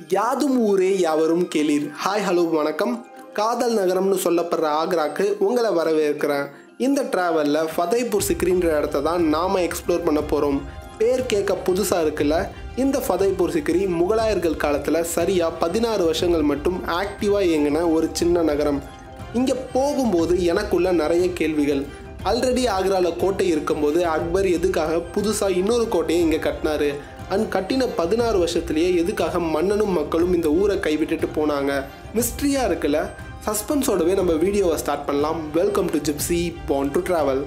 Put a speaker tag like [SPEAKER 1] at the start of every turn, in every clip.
[SPEAKER 1] யாதும் ஊரே யாவரும் கேளீர் ஹாய் ஹலோ வணக்கம் காதல் நகரம்னு சொல்லப்படுற ஆக்ராக்கு உங்களை வரவேற்கிறேன் இந்த ட்ராவலில் ஃபதேபூர் சிக்ரின்ற இடத்த தான் நாம் எக்ஸ்ப்ளோர் பண்ண போகிறோம் பேர் கேட்க புதுசாக இருக்குல்ல இந்த ஃபதேபூர் சிக்ரி முகலாயர்கள் காலத்தில் சரியாக பதினாறு வருஷங்கள் மட்டும் ஆக்டிவாக இயங்கின ஒரு சின்ன நகரம் இங்கே போகும்போது எனக்குள்ள நிறைய கேள்விகள் ஆல்ரெடி ஆக்ராவில் கோட்டை இருக்கும்போது அக்பர் எதுக்காக புதுசாக இன்னொரு கோட்டையை இங்கே கட்டினாரு அண்ட் கட்டின பதினாறு வருஷத்துலேயே எதுக்காக மன்னனும் மக்களும் இந்த ஊரை கைவிட்டுட்டு போனாங்க மிஸ்ட்ரியாக இருக்குல்ல சஸ்பென்ஸோடவே நம்ம வீடியோவை ஸ்டார்ட் பண்ணலாம் welcome to gypsy bound to travel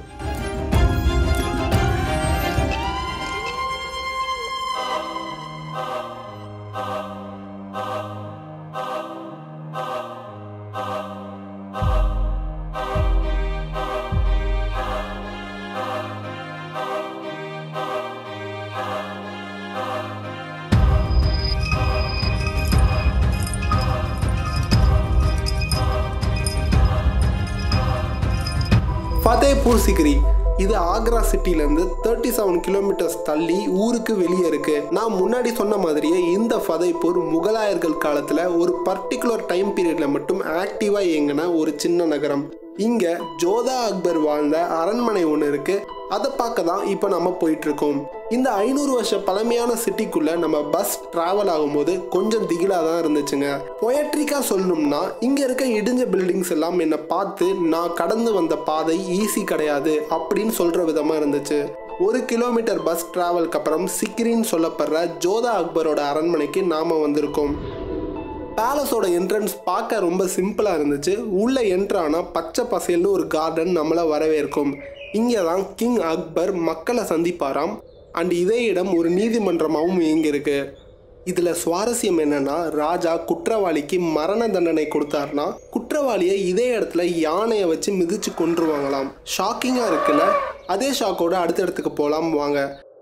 [SPEAKER 1] Fatehpur Sikri இது ஆக்ரா சிட்டிலேருந்து தேர்ட்டி செவன் கிலோமீட்டர்ஸ் தள்ளி ஊருக்கு வெளியே இருக்கு நான் முன்னாடி சொன்ன மாதிரியே இந்த ஃபதேபூர் முகலாயர்கள் காலத்தில் ஒரு பர்டிகுலர் டைம் பீரியட்ல மட்டும் ஆக்டிவாக இயங்கின ஒரு சின்ன நகரம் இங்க ஜோதா அக்பர் வாழ்ந்த அரண்மனை ஒன்று இருக்கு அதை பார்க்க தான் இப்போ நம்ம போயிட்டு இருக்கோம் இந்த ஐநூறு வருஷ பழமையான சிட்டிக்குள்ள நம்ம பஸ் டிராவல் ஆகும்போது கொஞ்சம் திகிலாக தான் இருந்துச்சுங்க பொயட்ரிக்கா சொல்லணும்னா இங்க இருக்க இடிஞ்ச பில்டிங்ஸ் எல்லாம் என்னை பார்த்து நான் கடந்து வந்த பாதை ஈஸி கிடையாது அப்படின்னு சொல்ற விதமா இருந்துச்சு ஒரு கிலோமீட்டர் பஸ் டிராவலுக்கு அப்புறம் சிக்ரின்னு சொல்லப்படுற ஜோதா அக்பரோட அரண்மனைக்கு நாம வந்திருக்கோம் பேலஸோட என்ட்ரன்ஸ் பார்க்க ரொம்ப சிம்பிளாக இருந்துச்சு உள்ளே என்ட்ரானா பச்சை பசேல்னு ஒரு கார்டன் நம்மளை வரவேற்கும் இங்கே தான் கிங் அக்பர் மக்களை சந்திப்பாராம் அண்ட் இதே இடம் ஒரு நீதிமன்றமாகவும் இயங்கியிருக்கு இதில் சுவாரஸ்யம் என்னன்னா ராஜா குற்றவாளிக்கு மரண தண்டனை கொடுத்தாருனா குற்றவாளியை இதே இடத்துல யானையை வச்சு மிதிச்சு கொன்றுவாங்களாம் ஷாக்கிங்காக இருக்குல்ல அதே ஷாக்கோட அடுத்த இடத்துக்கு போகலாம் வாங்க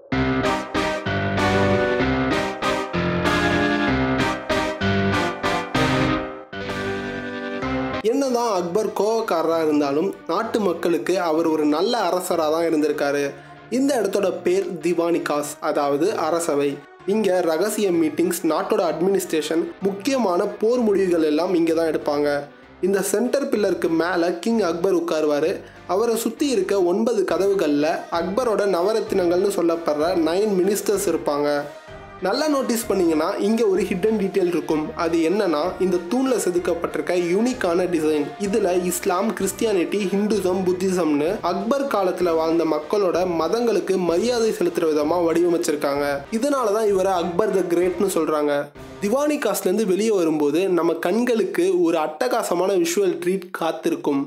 [SPEAKER 1] என்னதான் அக்பர் கோவக்காரராக இருந்தாலும் நாட்டு மக்களுக்கு அவர் ஒரு நல்ல அரசராக தான் இருந்திருக்காரு இந்த இடத்தோட பேர் திவானிகாஸ் அதாவது அரசவை இங்கே ரகசிய மீட்டிங்ஸ் நாட்டோட அட்மினிஸ்ட்ரேஷன் முக்கியமான போர் முடிவுகள் எல்லாம் இங்கே தான் எடுப்பாங்க இந்த சென்டர் பில்லருக்கு மேலே கிங் அக்பர் உட்காருவார் அவரை சுற்றி இருக்க ஒன்பது கதவுகளில் அக்பரோட நவரத்தினங்கள்னு சொல்லப்படுற நைன் மினிஸ்டர்ஸ் இருப்பாங்க நல்லா நோட்டீஸ் பண்ணீங்கன்னா இங்கே ஒரு ஹிடன் டீட்டெயில் இருக்கும் அது என்னன்னா இந்த தூணில் செதுக்கப்பட்டிருக்க யூனிக்கான டிசைன் இதில் இஸ்லாம் கிறிஸ்டியானிட்டி ஹிந்துசம் புத்திசம்னு அக்பர் காலத்தில் வாழ்ந்த மக்களோட மதங்களுக்கு மரியாதை செலுத்துற விதமாக வடிவமைச்சிருக்காங்க இதனால தான் இவரை அக்பர் த கிரேட்னு சொல்கிறாங்க திவானி காஸ்ட்லேருந்து வெளியே வரும்போது நம்ம கண்களுக்கு ஒரு அட்டகாசமான விஷுவல் ட்ரீட் காத்திருக்கும்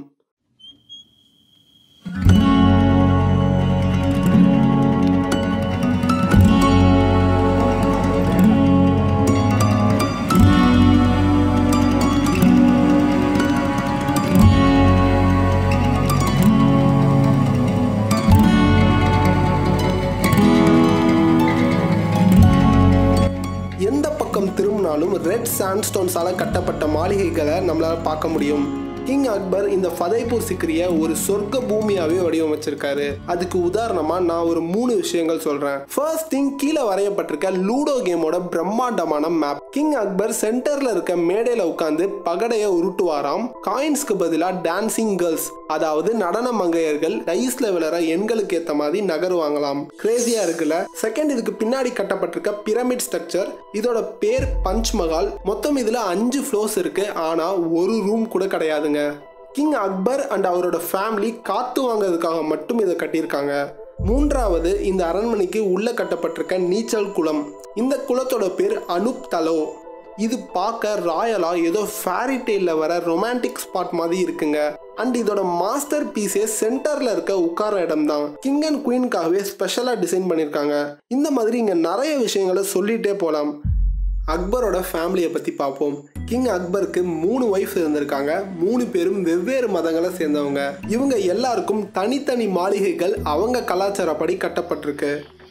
[SPEAKER 1] எந்த பக்கம் திரும்பினாலும் ரெட் சாண்ட்ஸ்டோன்ஸால் கட்டப்பட்ட மாளிகைகளை நம்மளால் பார்க்க முடியும் கிங் அக்பர் இந்த ஃபதேபூர் சிக்ரிய ஒரு சொர்க்க பூமியாவே வடிவமைச்சிருக்காரு அதுக்கு உதாரணமா நான் ஒரு மூணு விஷயங்கள் சொல்றேன் ஃபர்ஸ்ட் திங் கீழே வரையப்பட்டிருக்க லூடோ கேமோட பிரம்மாண்டமான மேப் கிங் அக்பர் சென்டர்ல இருக்க மேடையில உட்காந்து பகடைய உருட்டுவாராம் காயின்ஸ்க்கு பதிலா டான்சிங் கேர்ள்ஸ் அதாவது நடன மங்கையர்கள் டைஸ்ல விளர எண்களுக்கு ஏத்த மாதிரி நகருவாங்களாம் கிரேசியா இருக்குல்ல செகண்ட் இதுக்கு பின்னாடி கட்டப்பட்டிருக்க பிரமிட் ஸ்ட்ரக்சர் இதோட பேர் பஞ்ச் மஹால் மொத்தம் இதுல அஞ்சு ஃப்ளோர்ஸ் இருக்கு ஆனா ஒரு ரூம் கூட கிடையாதுங்க கிங் அக்பர் அண்ட் அவரோட ஃபேமிலி காத்து வாங்குறதுக்காக மட்டும் இதை கட்டியிருக்காங்க மூன்றாவது இந்த அரண்மனைக்கு உள்ள கட்டப்பட்டிருக்க நீச்சல் குளம் இந்த குளத்தோட பேர் அனுப் தலோ இது பார்க்க ராயலா ஏதோ ஃபேரி டெய்ல வர ரொமான்டிக் ஸ்பாட் மாதிரி இருக்குங்க அண்ட் இதோட மாஸ்டர் பீஸே சென்டர்ல இருக்க உட்கார இடம் தான் கிங் அண்ட் குயின்காகவே ஸ்பெஷலா டிசைன் பண்ணியிருக்காங்க இந்த மாதிரி இங்க நிறைய விஷயங்களை சொல்லிட்டே போலாம் அக்பரோட ஃபேமிலியை பற்றி பார்ப்போம் கிங் அக்பருக்கு மூணு ஒய்ஃப் இருந்திருக்காங்க மூணு பேரும் வெவ்வேறு மதங்களை சேர்ந்தவங்க இவங்க எல்லாருக்கும் தனித்தனி மாளிகைகள் அவங்க கலாச்சாரப்படி கட்டப்பட்டிருக்கு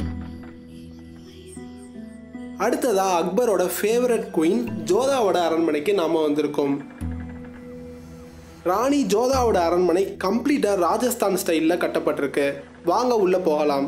[SPEAKER 1] அடுத்ததா அக்பரோட ஃபேவரட் குயின் ஜோதாவோட அரண்மனைக்கு நாம வந்திருக்கோம் ராணி ஜோதாவோட அரண்மனை கம்ப்ளீட்டாக ராஜஸ்தான் ஸ்டைலில் கட்டப்பட்டிருக்கு வாங்க உள்ள போகலாம்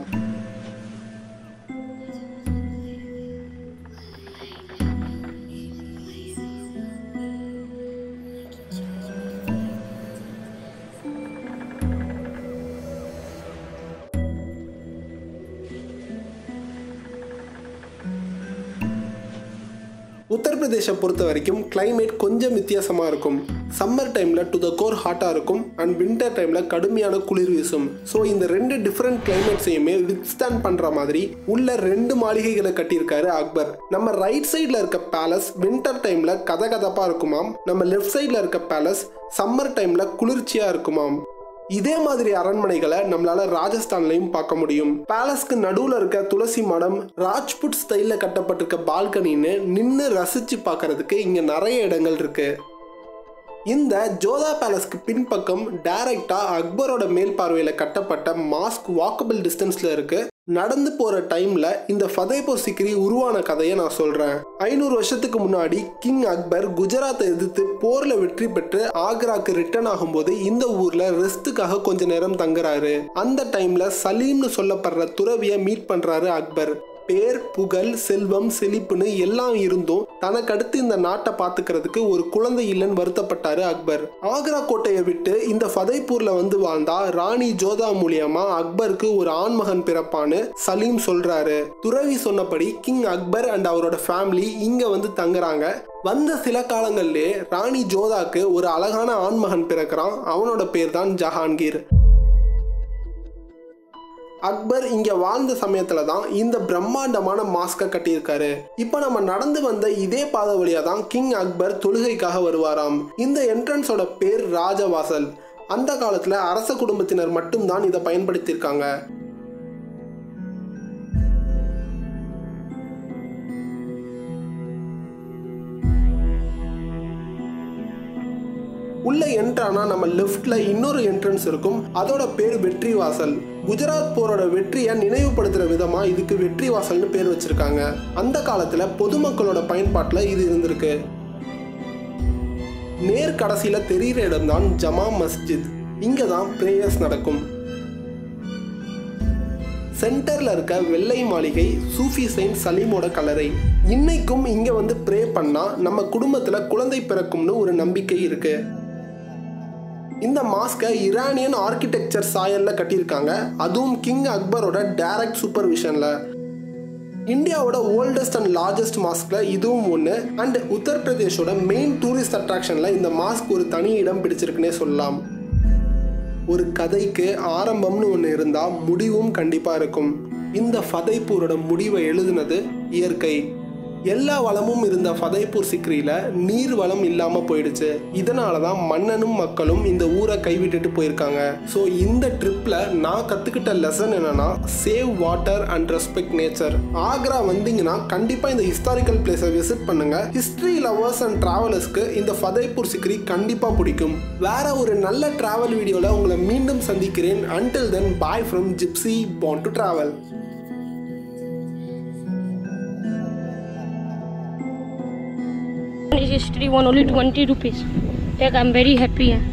[SPEAKER 1] உத்தரப்பிரதேச பொறுத்த வரைக்கும் climate கொஞ்சம் வித்தியாசமாக இருக்கும் சம்மர் டைமில் டு த கோர் ஹாட்டாக இருக்கும் அண்ட் வின்டர் டைமில் கடுமையான குளிர் வீசும் ஸோ இந்த ரெண்டு டிஃப்ரெண்ட் கிளைமேட்ஸையுமே வித்ஸ்டாண்ட் பண்ணுற மாதிரி உள்ள ரெண்டு மாளிகைகளை கட்டியிருக்காரு அக்பர் நம்ம ரைட் சைடில் இருக்க பேலஸ் வின்டர் டைமில் கதகதப்பாக இருக்குமாம் நம்ம லெஃப்ட் சைடில் இருக்க பேலஸ் சம்மர் டைமில் குளிர்ச்சியாக இருக்குமாம் இதே மாதிரி அரண்மனைகளை நம்மளால ராஜஸ்தான்லயும் பார்க்க முடியும் பேலஸ்க்கு நடுவுல இருக்க துளசி மடம் ராஜ்புட் ஸ்டைல்ல கட்டப்பட்டிருக்க பால்கனின்னு நின்று ரசிச்சு பார்க்கறதுக்கு இங்க நிறைய இடங்கள் இருக்கு இந்த ஜோதா பேலஸ்க்கு பின்பக்கம் டைரக்டா அக்பரோட மேல் பார்வையில கட்டப்பட்ட மாஸ்க் வாக்கபிள் டிஸ்டன்ஸ்ல இருக்கு நடந்து போற டைம்ல இந்த ஃபதேபூர் சிக்ரி உருவான கதையை நான் சொல்றேன் ஐநூறு வருஷத்துக்கு முன்னாடி கிங் அக்பர் குஜராத்தை எதிர்த்து போர்ல வெற்றி பெற்று ஆக்ராக்கு ரிட்டர்ன் ஆகும்போது இந்த ஊர்ல ரெஸ்ட்டுக்காக கொஞ்ச நேரம் தங்குறாரு அந்த டைம்ல சலீம்னு சொல்லப்படுற துறவிய மீட் பண்றாரு அக்பர் பேர் புகழ் செல்வம் செழிப்புன்னு எல்லாம் இருந்தும் தனக்கு அடுத்து இந்த நாட்டை பாத்துக்கிறதுக்கு ஒரு குழந்தை இல்லைன்னு வருத்தப்பட்டாரு அக்பர் ஆக்ரா கோட்டையை விட்டு இந்த ஃபதைப்பூர்ல வந்து வாழ்ந்தா ராணி ஜோதா மூலியமா அக்பருக்கு ஒரு ஆண்மகன் பிறப்பான்னு சலீம் சொல்றாரு துறவி சொன்னபடி கிங் அக்பர் அண்ட் அவரோட ஃபேமிலி இங்க வந்து தங்குறாங்க வந்த சில காலங்கள்லயே ராணி ஜோதாக்கு ஒரு அழகான ஆண்மகன் பிறக்கிறான் அவனோட பேர் தான் ஜஹாங்கீர் அக்பர் இங்க வாழ்ந்த சமயத்துல தான் இந்த பிரம்மாண்டமான மாஸ்கை கட்டியிருக்காரு இப்போ நம்ம நடந்து வந்த இதே பாதை வழியா தான் கிங் அக்பர் தொழுகைக்காக வருவாராம் இந்த என்ட்ரன்ஸோட பேர் ராஜவாசல் அந்த காலத்துல அரச குடும்பத்தினர் மட்டும்தான் இதை பயன்படுத்தியிருக்காங்க உள்ள என்ட்ரானா நம்ம லெஃப்ட்ல இன்னொரு என்ட்ரன்ஸ் இருக்கும் அதோட பேர் வெற்றி வாசல் குஜராத் போரோட வெற்றியை நினைவுபடுத்துற விதமா இதுக்கு வெற்றி வாசல்னு பேர் வச்சிருக்காங்க அந்த காலத்துல பொதுமக்களோட பயன்பாட்டுல இது இருந்திருக்கு நேர் கடைசியில தெரியிற இடம்தான் ஜமா மஸ்ஜித் இங்க தான் பிரேயர்ஸ் நடக்கும் சென்டர்ல இருக்க வெள்ளை மாளிகை சூஃபி செயின்ட் சலீமோட கலரை இன்னைக்கும் இங்க வந்து ப்ரே பண்ணா நம்ம குடும்பத்துல குழந்தை பிறக்கும்னு ஒரு நம்பிக்கை இருக்கு இந்த மாஸ்கை இரானியன் ஆர்கிடெக்சர் சாயல்ல கட்டியிருக்காங்க அதுவும் கிங் அக்பரோட டைரக்ட் சூப்பர்விஷன்ல இந்தியாவோட ஓல்டஸ்ட் அண்ட் லார்ஜஸ்ட் மாஸ்க்ல இதுவும் ஒன்று அண்ட் உத்தரப்பிரதேஷோட மெயின் டூரிஸ்ட் அட்ராக்ஷன்ல இந்த மாஸ்க் ஒரு தனி இடம் பிடிச்சிருக்குன்னே சொல்லலாம் ஒரு கதைக்கு ஆரம்பம்னு ஒன்று இருந்தால் முடிவும் கண்டிப்பாக இருக்கும் இந்த ஃபதைப்பூரோட முடிவை எழுதுனது இயற்கை எல்லா வளமும் இருந்த ஃபதைப்பூர் சிக்ரியில் நீர் வளம் இல்லாமல் போயிடுச்சு இதனால தான் மன்னனும் மக்களும் இந்த ஊரை கைவிட்டுட்டு போயிருக்காங்க ஸோ இந்த ட்ரிப்பில் நான் கற்றுக்கிட்ட லெசன் என்னன்னா save water and respect nature Agra வந்தீங்கன்னா கண்டிப்பாக இந்த ஹிஸ்டாரிக்கல் பிளேஸை விசிட் பண்ணுங்க ஹிஸ்ட்ரி லவர்ஸ் அண்ட் டிராவலர்ஸ்க்கு இந்த ஃபதைப்பூர் சிக்ரி கண்டிப்பாக பிடிக்கும் வேற ஒரு நல்ல டிராவல் வீடியோவில் உங்களை மீண்டும் சந்திக்கிறேன் until then bye from gypsy bound to travel
[SPEAKER 2] This history one only 20 rupees. Like I'm very happy. eh.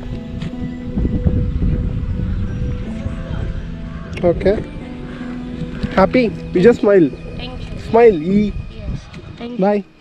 [SPEAKER 1] Okay. Happy? You just smile.
[SPEAKER 2] Thank you.
[SPEAKER 1] Smile. E.
[SPEAKER 2] Yes. Thank you.
[SPEAKER 1] Bye.